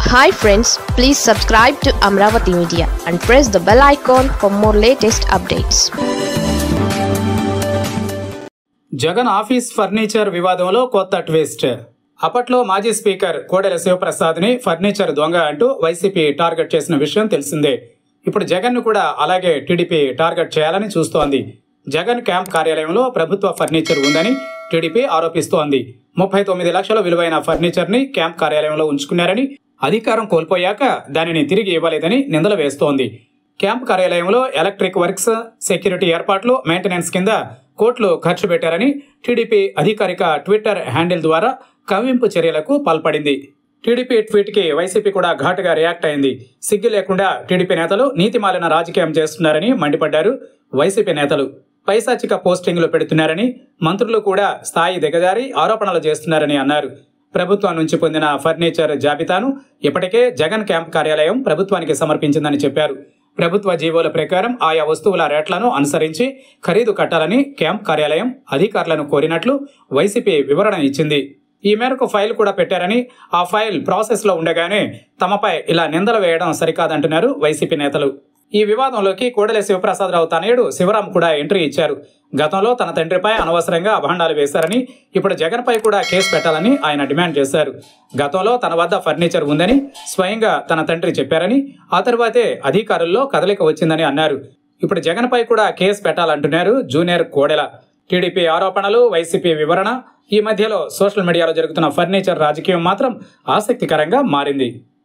hi friends please subscribe to Amaravati media and press the bell icon for more latest updates Jagan office furniture వివాదంలో కొత్త twist అప్పట్లో మాజీ speaker Kodela శివప్రసాద్ని furniture దొంగ అంటూ YCP target చేసిన విషయం తెలిసిందే ఇప్పుడు జగన్ను కూడా అలాగే టీడీపీ టార్గెట్ చేయాలని చూస్తోంది జగన్ క్యాంప్ కార్యాలయంలో ప్రభుత్వ ఫర్నిచర్ ఉందని టీడీపీ ఆరోపిస్తోంది ముప్పై తొమ్మిది లక్షల విలువైన ఫర్నిచర్ని క్యాంప్ కార్యాలయంలో ఉంచుకున్నారని అధికారం కోల్పోయాక దానిని తిరిగి ఇవ్వలేదని నిందలు వేస్తోంది క్యాంప్ కార్యాలయంలో ఎలక్ట్రిక్ వర్క్స్ సెక్యూరిటీ ఏర్పాట్లు మెయింటెనెన్స్ కింద కోట్లు ఖర్చు పెట్టారని టీడీపీ అధికారిక ట్విట్టర్ హ్యాండిల్ ద్వారా కవ్వింపు చర్యలకు పాల్పడింది టీడీపీ ట్వీట్కి వైసీపీ కూడా ఘాటుగా రియాక్ట్ అయింది సిగ్గు లేకుండా టీడీపీ నేతలు నీతిమాలిన రాజకీయం చేస్తున్నారని మండిపడ్డారు వైసీపీ నేతలు పైశాచిక పోస్టింగ్లు పెడుతున్నారని మంత్రులు కూడా స్థాయి దిగజారి ఆరోపణలు చేస్తున్నారని అన్నారు ప్రభుత్వం నుంచి పొందిన ఫర్నిచర్ జాబితాను ఇప్పటికే జగన్ క్యాంప్ కార్యాలయం ప్రభుత్వానికి సమర్పించిందని చెప్పారు ప్రభుత్వ జీవోల ప్రకారం ఆయా వస్తువుల రేట్లను అనుసరించి ఖరీదు కట్టాలని క్యాంప్ కార్యాలయం అధికారులను కోరినట్లు వైసీపీ వివరణ ఇచ్చింది ఈ మేరకు ఫైల్ కూడా పెట్టారని ఆ ఫైల్ ప్రాసెస్లో ఉండగానే తమపై ఇలా నిందలు వేయడం సరికాదంటున్నారు వైసీపీ నేతలు ఈ వివాదంలోకి కోడెల శివప్రసాదరావు తనయుడు శివరాం కూడా ఎంట్రీ ఇచ్చారు గతంలో తన తండ్రిపై అనవసరంగా అభాండాలు వేశారని ఇప్పుడు జగన్పై కూడా కేసు పెట్టాలని ఆయన డిమాండ్ చేశారు గతంలో తన వద్ద ఫర్నిచర్ ఉందని స్వయంగా తన తండ్రి చెప్పారని ఆ తర్వాతే అధికారుల్లో కదలిక వచ్చిందని అన్నారు ఇప్పుడు జగన్పై కూడా కేసు పెట్టాలంటున్నారు జూనియర్ కోడెల టీడీపీ ఆరోపణలు వైసీపీ వివరణ ఈ మధ్యలో సోషల్ మీడియాలో జరుగుతున్న ఫర్నిచర్ రాజకీయం మాత్రం ఆసక్తికరంగా మారింది